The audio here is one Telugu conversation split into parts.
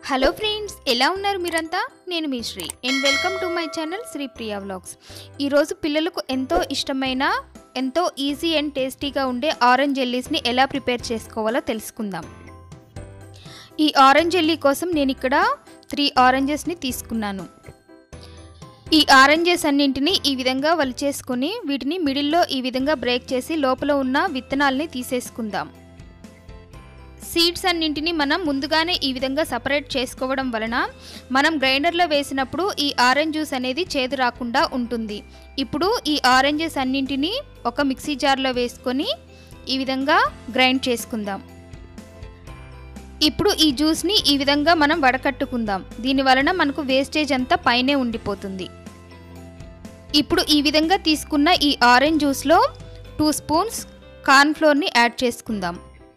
హలో ఫ్రెండ్స్ ఎలా ఉన్నారు మీరంతా నేను మీ Sri and welcome to my channel Sri Priya vlogs ఈరోజు పిల్లలకు ఎంతో ఇష్టమైన ఎంతో ఈజీ అండ్ టేస్టీగా ఉండే ఆరెంజ్ జెల్లీస్ని ఎలా ప్రిపేర్ చేసుకోవాలో తెలుసుకుందాం ఈ ఆరెంజ్ జెల్లీ కోసం నేను ఇక్కడ త్రీ ఆరెంజెస్ని తీసుకున్నాను ఈ ఆరెంజెస్ అన్నింటినీ ఈ విధంగా వలిచేసుకొని వీటిని మిడిల్లో ఈ విధంగా బ్రేక్ చేసి లోపల ఉన్న విత్తనాల్ని తీసేసుకుందాం సీడ్స్ అన్నింటినీ మనం ముందుగానే ఈ విధంగా సపరేట్ చేసుకోవడం వలన మనం గ్రైండర్లో వేసినప్పుడు ఈ ఆరెంజ్ జ్యూస్ అనేది చేదు రాకుండా ఉంటుంది ఇప్పుడు ఈ ఆరెంజెస్ అన్నింటినీ ఒక మిక్సీ జార్లో వేసుకొని ఈ విధంగా గ్రైండ్ చేసుకుందాం ఇప్పుడు ఈ జ్యూస్ని ఈ విధంగా మనం వడకట్టుకుందాం దీని వలన మనకు వేస్టేజ్ అంతా పైనే ఉండిపోతుంది ఇప్పుడు ఈ విధంగా తీసుకున్న ఈ ఆరెంజ్ జ్యూస్లో టూ స్పూన్స్ కార్న్ఫ్లోర్ని యాడ్ చేసుకుందాం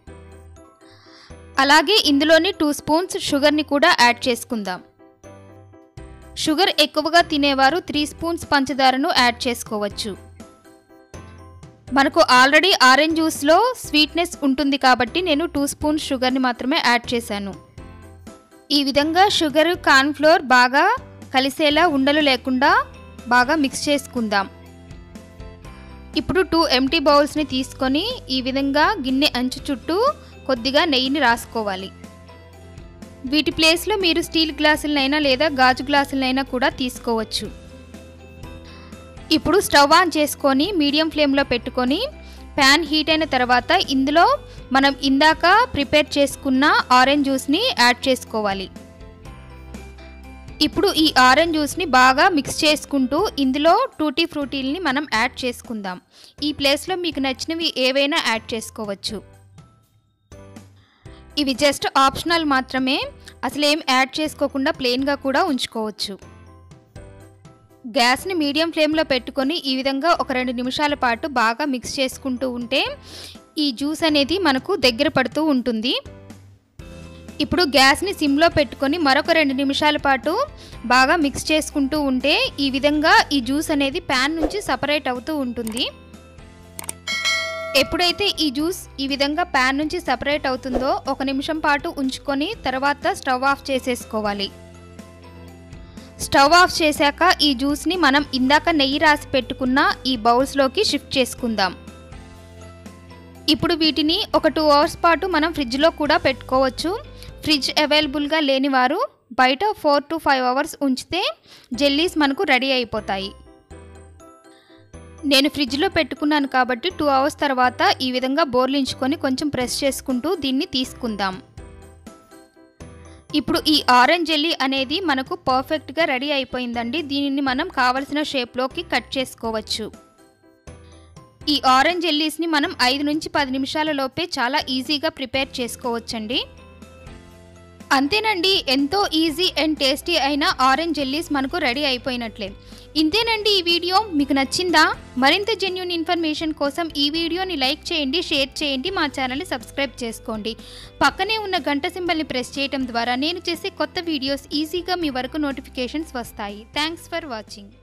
అలాగే ఇందులోని టూ స్పూన్స్ షుగర్ని కూడా యాడ్ చేసుకుందాం షుగర్ ఎక్కువగా తినేవారు త్రీ స్పూన్స్ పంచదారను యాడ్ చేసుకోవచ్చు మనకు ఆల్రెడీ ఆరెంజ్ జ్యూస్లో స్వీట్నెస్ ఉంటుంది కాబట్టి నేను టూ స్పూన్స్ షుగర్ని మాత్రమే యాడ్ చేశాను ఈ విధంగా షుగర్ కార్న్ఫ్లోర్ బాగా కలిసేలా ఉండలు లేకుండా బాగా మిక్స్ చేసుకుందాం ఇప్పుడు టూ ఎంటీ బౌల్స్ని తీసుకొని ఈ విధంగా గిన్నె అంచు చుట్టూ కొద్దిగా నెయ్యిని రాసుకోవాలి వీటి ప్లేస్లో మీరు స్టీల్ గ్లాసులనైనా లేదా గాజు గ్లాసులనైనా కూడా తీసుకోవచ్చు ఇప్పుడు స్టవ్ ఆన్ చేసుకొని మీడియం ఫ్లేమ్లో పెట్టుకొని ప్యాన్ హీట్ అయిన తర్వాత ఇందులో మనం ఇందాక ప్రిపేర్ చేసుకున్న ఆరెంజ్ జ్యూస్ని యాడ్ చేసుకోవాలి ఇప్పుడు ఈ ఆరెంజ్ జ్యూస్ని బాగా మిక్స్ చేసుకుంటూ ఇందులో టూటీ ఫ్రూటీల్ని మనం యాడ్ చేసుకుందాం ఈ ప్లేస్లో మీకు నచ్చినవి ఏవైనా యాడ్ చేసుకోవచ్చు ఇవి జస్ట్ ఆప్షనల్ మాత్రమే అసలు ఏం యాడ్ చేసుకోకుండా ప్లెయిన్గా కూడా ఉంచుకోవచ్చు గ్యాస్ని మీడియం ఫ్లేమ్లో పెట్టుకొని ఈ విధంగా ఒక రెండు నిమిషాల పాటు బాగా మిక్స్ చేసుకుంటూ ఉంటే ఈ జ్యూస్ అనేది మనకు దగ్గర పడుతూ ఉంటుంది ఇప్పుడు గ్యాస్ని సిమ్లో పెట్టుకొని మరొక రెండు నిమిషాల పాటు బాగా మిక్స్ చేసుకుంటూ ఉంటే ఈ విధంగా ఈ జ్యూస్ అనేది ప్యాన్ నుంచి సపరేట్ అవుతూ ఉంటుంది ఎప్పుడైతే ఈ జ్యూస్ ఈ విధంగా ప్యాన్ నుంచి సపరేట్ అవుతుందో ఒక నిమిషం పాటు ఉంచుకొని తర్వాత స్టవ్ ఆఫ్ చేసేసుకోవాలి స్టవ్ ఆఫ్ చేశాక ఈ జ్యూస్ని మనం ఇందాక నెయ్యి రాసి పెట్టుకున్న ఈ బౌల్స్లోకి షిఫ్ట్ చేసుకుందాం ఇప్పుడు వీటిని ఒక టూ అవర్స్ పాటు మనం ఫ్రిడ్జ్లో కూడా పెట్టుకోవచ్చు ఫ్రిడ్జ్ అవైలబుల్గా లేని వారు బయట ఫోర్ టు ఫైవ్ అవర్స్ ఉంచితే జెల్లీస్ మనకు రెడీ అయిపోతాయి నేను ఫ్రిడ్జ్లో పెట్టుకున్నాను కాబట్టి టూ అవర్స్ తర్వాత ఈ విధంగా బోర్లించుకొని కొంచెం ప్రెస్ చేసుకుంటూ దీన్ని తీసుకుందాం ఇప్పుడు ఈ ఆరెంజ్ జెల్లీ అనేది మనకు పర్ఫెక్ట్గా రెడీ అయిపోయిందండి దీనిని మనం కావలసిన షేప్లోకి కట్ చేసుకోవచ్చు ఈ ఆరెంజ్ జెల్లీస్ని మనం ఐదు నుంచి పది నిమిషాల లోపే చాలా ఈజీగా ప్రిపేర్ చేసుకోవచ్చండి అంతేనండి ఎంతో ఈజీ అండ్ టేస్టీ అయిన ఆరెంజ్ జెల్లీస్ మనకు రెడీ అయిపోయినట్లే ఇంతేనండి ఈ వీడియో మీకు నచ్చిందా మరింత జెన్యున్ ఇన్ఫర్మేషన్ కోసం ఈ వీడియోని లైక్ చేయండి షేర్ చేయండి మా ఛానల్ని సబ్స్క్రైబ్ చేసుకోండి పక్కనే ఉన్న గంట సింబల్ని ప్రెస్ చేయడం ద్వారా నేను చేసే కొత్త వీడియోస్ ఈజీగా మీ వరకు నోటిఫికేషన్స్ వస్తాయి థ్యాంక్స్ ఫర్ వాచింగ్